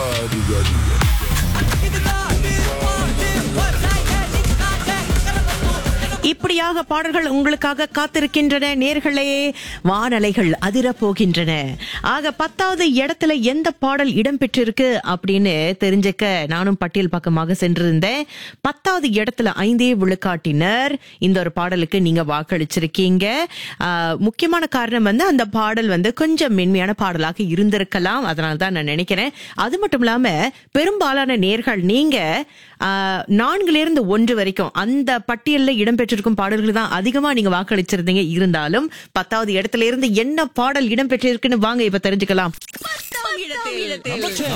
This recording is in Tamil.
இப்படியாக பாடல்கள் உங்களுக்காக காத்திருக்கின்றன நேர்களே வானலைகள் அதிர போகின்றன ஆக பத்தாவது இடத்துல எந்த பாடல் இடம்பெற்றிருக்கு அப்படின்னு தெரிஞ்சுக்க நானும் பட்டியல் பக்கமாக சென்றிருந்தேன் பத்தாவது இடத்துல ஐந்தே விழுக்காட்டினர் இந்த ஒரு பாடலுக்கு நீங்க வாக்களிச்சிருக்கீங்க ஆஹ், முக்கியமான காரணம் வந்து அந்த பாடல் வந்து கொஞ்சம் மென்மையான பாடலாக இருந்திருக்கலாம் அதனால தான் நான் நினைக்கிறேன் அது மட்டும் இல்லாம பெரும்பாலான நேர்கள் நீங்க ஆஹ், நான்குல இருந்து ஒன்று வரைக்கும் அந்த பட்டியல்ல இடம்பெற்றிருக்கும் பாடல்கள் தான் அதிகமா நீங்க வாக்களிச்சிருந்தீங்க இருந்தாலும் பத்தாவது இடத்துல இருந்து என்ன பாடல் இடம்பெற்றிருக்குன்னு வாங்க இப்ப தெரிஞ்சுக்கலாம்